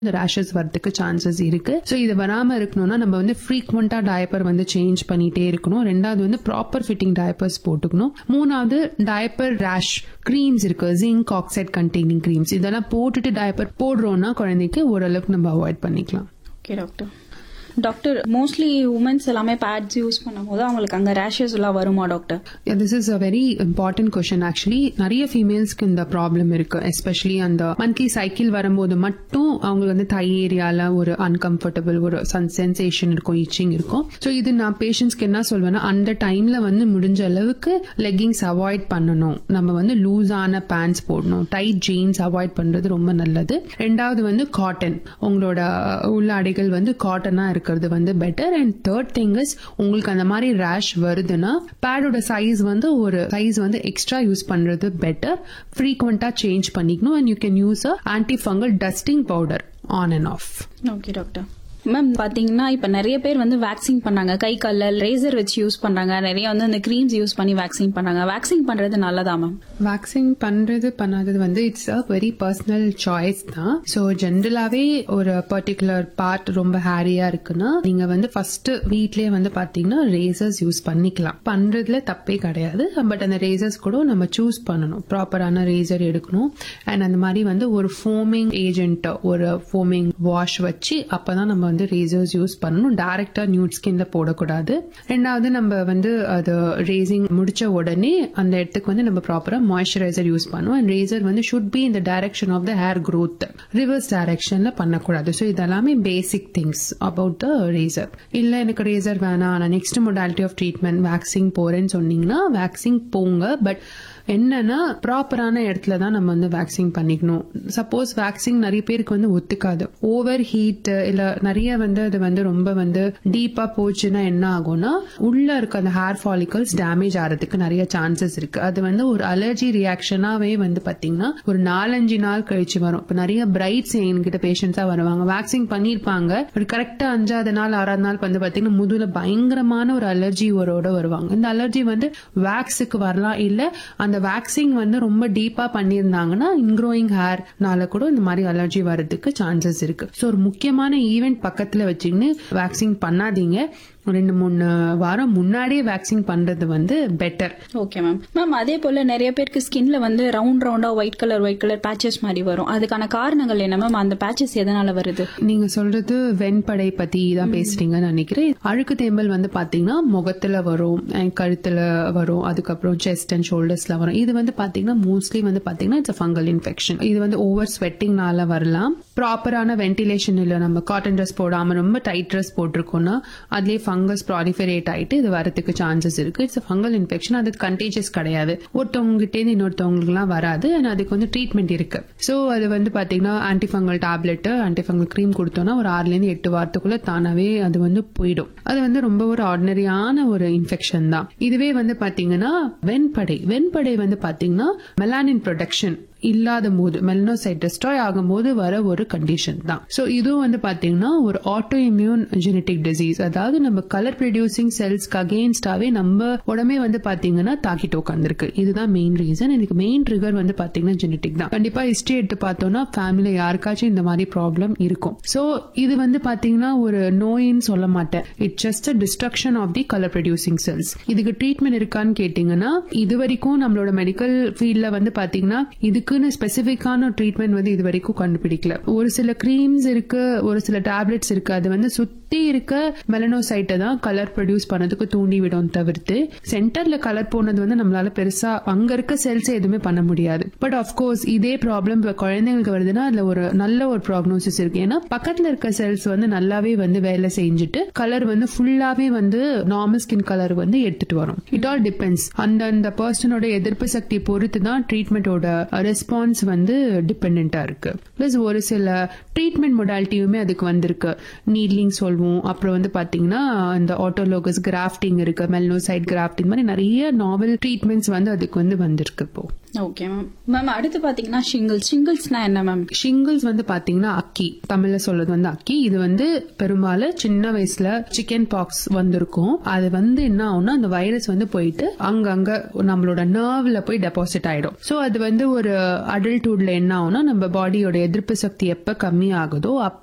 இந்த ரேஷஸ் வரதுக்கு சான்சஸ் இருக்கு ஸோ இது வராம இருக்கணும்னா நம்ம வந்து ஃப்ரீக்வெண்டா டயப்பர் வந்து சேஞ்ச் பண்ணிட்டே இருக்கணும் ரெண்டாவது வந்து ப்ராப்பர் ஃபிட்டிங் டயப்பர்ஸ் போட்டுக்கணும் மூணாவது டயப்பர் ரேஷ் க்ரீம்ஸ் இருக்கு ஜிங்க் ஆக்சைட் கண்டெய்னிங் க்ரீம்ஸ் இதெல்லாம் போட்டுட்டு டயப்பர் போடுறோம்னா குழந்தைக்கு ஓரளவுக்கு நம்ம அவாய்ட் பண்ணிக்கலாம் okay doctor doctor mostly women's எல்லாமே பேட்ஸ் யூஸ் பண்ணும்போது அவங்களுக்கு அங்க ரேஷஸ் எல்லாம் வருமா doctor this is a very important question actually நிறைய ஃபீமேல்ஸ்க்கு இந்த ப்ராப்ளம் இருக்கு எஸ்பெஷலி அந்த மந்த்லி சைக்கிள் வரும்போது மட்டும் அவங்களுக்கு வந்து தை ஏரியால ஒரு அன்கம்ஃபர்டபுள் ஒரு சென்சேஷன் இருக்கும் இச்சிங் இருக்கும் ஸோ இது நான் பேஷண்ட்ஸ்க்கு என்ன சொல்வேன்னா அந்த டைம்ல வந்து முடிஞ்ச அளவுக்கு லெக்கிங்ஸ் அவாய்ட் பண்ணணும் நம்ம வந்து லூஸான பேண்ட்ஸ் போடணும் டைட் ஜீன்ஸ் அவாய்ட் பண்றது ரொம்ப நல்லது ரெண்டாவது வந்து காட்டன் உங்களோட உள்ளாடைகள் வந்து காட்டனா இருக்கிறது வந்து better and third thing is உங்களுக்கு அந்த மாதிரி ரேஷ் வருதுன்னா பேடோட சைஸ் வந்து ஒரு சைஸ் வந்து எக்ஸ்ட்ரா யூஸ் பண்றது பெட்டர் ஃப்ரீக்வெண்டா சேஞ்ச் பண்ணிக்கணும் and you can use a anti fungal dusting powder on and off okay doctor ma'am பாத்தீங்கன்னா இப்ப நிறைய பேர் வந்து வேக்சின் பண்ணாங்க கை கால்ல ரேசர் வச்சு யூஸ் பண்றாங்க நிறைய வந்து அந்த கிரீம்ஸ் யூஸ் பண்ணி வேக்சின் பண்றாங்க வேக்சின் பண்றது நல்லதா மேம் வேக்சின் பண்றது பண்ணாதது வந்து it's a very personal choice தான் ஸோ ஜென்ரலாவே ஒரு பர்டிகுலர் பார்ட் ரொம்ப ஹேரியா இருக்குன்னா நீங்க வந்து ஃபர்ஸ்ட் வீட்லயே வந்து பாத்தீங்கன்னா ரேசர்ஸ் யூஸ் பண்ணிக்கலாம் பண்றதுல தப்பே கிடையாது பட் அந்த ரேசர்ஸ் கூட நம்ம சூஸ் பண்ணணும் ப்ராப்பரான ரேசர் எடுக்கணும் அண்ட் அந்த மாதிரி வந்து ஒரு ஃபோமிங் ஏஜென்ட் ஒரு ஃபோமிங் வாஷ் வச்சு அப்பதான் நம்ம வந்து ரேசர்ஸ் யூஸ் பண்ணணும் டைரக்டா நியூட் ஸ்கின்ல போடக்கூடாது ரெண்டாவது நம்ம வந்து அது ரேசிங் முடிச்ச உடனே அந்த இடத்துக்கு வந்து நம்ம ப்ராப்பரா மாய்ஸ்சரைசர் யூஸ் பண்ணுவோம் அண்ட் ரேசர் வந்து ஷுட் பி இந்த direction of the hair growth reverse டைரக்ஷன்ல பண்ணக்கூடாது ஸோ இதெல்லாமே basic things about the razor இல்ல எனக்கு ரேசர் வேணாம் நான் next modality of treatment waxing போறேன்னு சொன்னீங்கன்னா வேக்சின் போங்க பட் என்னன்னா ப்ராப்பரான இடத்துல தான் நம்ம வந்து வேக்சின் பண்ணிக்கணும் சப்போஸ் வேக்சின் நிறைய பேருக்கு வந்து ஒத்துக்காது ஓவர் ஹீட் இல்ல நிறைய வந்து அது வந்து ரொம்ப வந்து டீப்பா போச்சுன்னா என்ன ஆகும்னா உள்ள இருக்க அந்த ஹேர் ஃபாலிகல்ஸ் டேமேஜ் ஆகிறதுக்கு நிறைய சான்சஸ் இருக்கு அது வந்து ஒரு அலர்ஜி ரியாக்ஷனாவே வந்து பாத்தீங்கன்னா ஒரு நாலஞ்சு நாள் கழிச்சு வரும் இப்ப நிறைய பிரைட்ஸ் என்கிட்ட பேஷண்ட்ஸா வருவாங்க வேக்சின் பண்ணிருப்பாங்க ஒரு கரெக்டா அஞ்சாவது நாள் ஆறாவது நாள் வந்து பாத்தீங்கன்னா முதுகுல பயங்கரமான ஒரு அலர்ஜி ஒரோட வருவாங்க இந்த அலர்ஜி வந்து வேக்ஸுக்கு வரலாம் இல்ல அந்த வேக்சின் வந்து ரொம்ப டீப்பா பண்ணியிருந்தாங்கன்னா இன்க்ரோயிங் ஹேர்னால கூட இந்த மாதிரி அலர்ஜி வர்றதுக்கு சான்சஸ் இருக்கு ஸோ ஒரு முக்கியமான ஈவெண்ட் பக்கத்துல வச்சுக்கின்னு வேக்சின் பண்ணாதீங்க ரெண்டு மூணு வாரம் முன்னாடியே வேக்சின் பண்றது வந்து பெட்டர் ஓகே மேம் மேம் அதே போல நிறைய பேருக்கு ஸ்கின்ல வந்து ரவுண்ட் ரவுண்டா white colour white colour patches மாதிரி வரும் அதுக்கான காரணங்கள் என்ன மேம் அந்த பேச்சஸ் எதனால வருது நீங்க சொல்றது வெண்படை பத்தி தான் பேசுறீங்கன்னு நினைக்கிறேன் அழுக்கு தேம்பல் வந்து பாத்தீங்கன்னா முகத்துல வரும் and கழுத்துல வரும் அதுக்கப்புறம் செஸ்ட் அண்ட் ஷோல்டர்ஸ்ல வரும் இது வந்து பாத்தீங்கன்னா மோஸ்ட்லி வந்து பாத்தீங்கன்னா இட்ஸ் ஃபங்கல் இன்ஃபெக்ஷன் இது வந்து ஓவர் ஸ்வெட்டிங்னால வரலாம் ப்ராப்பரான வென்டிலேஷன் இல்ல நம்ம காட்டன் ட்ரெஸ் போடாம ரொம்ப டைட் ட்ரெஸ் போட்டிருக்கோம்னா அதுலயே ஃபங்கஸ் ப்ராலிஃபரேட் ஆயிட்டு இது வரதுக்கு சான்சஸ் இருக்கு இட்ஸ் ஃபங்கல் இன்ஃபெக்ஷன் அது கண்டேஜஸ் கிடையாது ஒருத்தவங்ககிட்ட இருந்து இன்னொருத்தவங்களுக்குலாம் வராது and அதுக்கு வந்து ட்ரீட்மெண்ட் இருக்கு ஸோ அது வந்து பாத்தீங்கன்னா ஆன்டிஃபங்கல் டேப்லெட் ஆன்டிஃபங்கல் க்ரீம் கொடுத்தோம்னா ஒரு ஆறுல இருந்து எட்டு வாரத்துக்குள்ள தானாவே அது வந்து போயிடும் அது வந்து ரொம்ப ஒரு ஆர்டினரியான ஒரு இன்ஃபெக்ஷன் தான் இதுவே வந்து பாத்தீங்கன்னா வெண்படை வெண்படை வந்து பாத்தீங்கன்னா மெலானின் ப்ரொடக்ஷன் இல்லாத போது மெலனோசைட் டெஸ்ட்ராய் ஆகும்போது வர ஒரு கண்டிஷன் தான் ஸோ இதுவும் வந்து பாத்தீங்கன்னா ஒரு ஆட்டோ இம்யூன் ஜெனட்டிக் டிசீஸ் அதாவது நம்ம கலர் ப்ரொடியூசிங் செல்ஸ்க்கு அகேன்ஸ்டாவே நம்ம உடம்பே வந்து பாத்தீங்கன்னா தாக்கிட்டு உட்காந்துருக்கு இதுதான் மெயின் ரீசன் எனக்கு மெயின் ட்ரிகர் வந்து பாத்தீங்கன்னா ஜெனட்டிக் தான் கண்டிப்பா ஹிஸ்டரி எடுத்து பார்த்தோம்னா ஃபேமிலியில யாருக்காச்சும் இந்த மாதிரி ப்ராப்ளம் இருக்கும் ஸோ இது வந்து பாத்தீங்கன்னா ஒரு நோயின்னு சொல்ல மாட்டேன் it just destruction of the colour producing cells இதுக்கு ட்ரீட்மெண்ட் இருக்கான்னு கேட்டீங்கன்னா இது வரைக்கும் நம்மளோட மெடிக்கல் ஃபீல்ட்ல வந்து பாத்தீங்கன்னா இதுக்குன்னு ஸ்பெசிபிக்கான ட்ரீட்மெண்ட் வந்து இது வரைக்கும் கண்டுபிடிக்கல ஒரு சில கிரீம்ஸ் இருக்கு ஒரு சில டேப்லெட்ஸ் இருக்கு அது வந்து சுத்தி இருக்க மெலனோசைட்டை தான் கலர் ப்ரொடியூஸ் பண்ணதுக்கு தூண்டி விடும் தவிர்த்து சென்டர்ல கலர் போனது வந்து நம்மளால பெருசா அங்க இருக்க செல்ஸ் எதுவுமே பண்ண முடியாது பட் ஆஃப்கோர்ஸ் இதே ப்ராப்ளம் குழந்தைங்களுக்கு வருதுன்னா அதுல ஒரு நல்ல ஒரு ப்ராக்னோசிஸ் இருக்கு ஏன்னா பக்கத்துல இருக்க செல்ஸ் வந்து நல்லாவே வந்து வேலை செஞ்சுட்டு கலர் வந்து ஃபுல்லாவே வந்து நார்மல் ஸ்கின் கலர் வந்து எடுத்துட்டு வரும் இட் ஆல் டிபெண்ட்ஸ் அந்த அந்த பர்சனோட எதிர்ப்பு சக்தி பொறுத்து தான் ட்ரீட்மெண்டோட ரெஸ்பான்ஸ் வந்து டிபெண்டா இருக்கு பிளஸ் ஒரு சில ட்ரீட்மெண்ட் மொடாலிட்டியுமே அதுக்கு வந்திருக்கு நீட்லிங் சொல்வோம் அப்புறம் வந்து பாத்தீங்கன்னா இந்த ஆட்டோலோகஸ் கிராஃப்டிங் இருக்கு மெல்னோசைட் கிராஃப்டிங் மாதிரி நிறைய நாவல் ட்ரீட்மெண்ட்ஸ் வந்து அதுக்கு வந்து வந்திருக்கு இப்போ ஓகே மேம் மேம் அடுத்து பாத்தீங்கன்னா ஷிங்கிள்ஸ் ஷிங்கிள்ஸ்னா என்ன மேம் ஷிங்கிள்ஸ் வந்து பாத்தீங்கன்னா அக்கி தமிழ்ல சொல்றது வந்து அக்கி இது வந்து பெரும்பாலும் சின்ன வயசுல சிக்கன் பாக்ஸ் வந்திருக்கும் அது வந்து என்ன ஆகும்னா அந்த வைரஸ் வந்து போயிட்டு அங்கங்க நம்மளோட நர்வ்ல போய் டெபாசிட் ஆயிடும் சோ அது வந்து ஒரு அடல்ட்ஹுட்ல என்ன ஆகும்னா நம்ம பாடியோட எதிர்ப்பு சக்தி எப்ப கம்மி ஆகுதோ அப்ப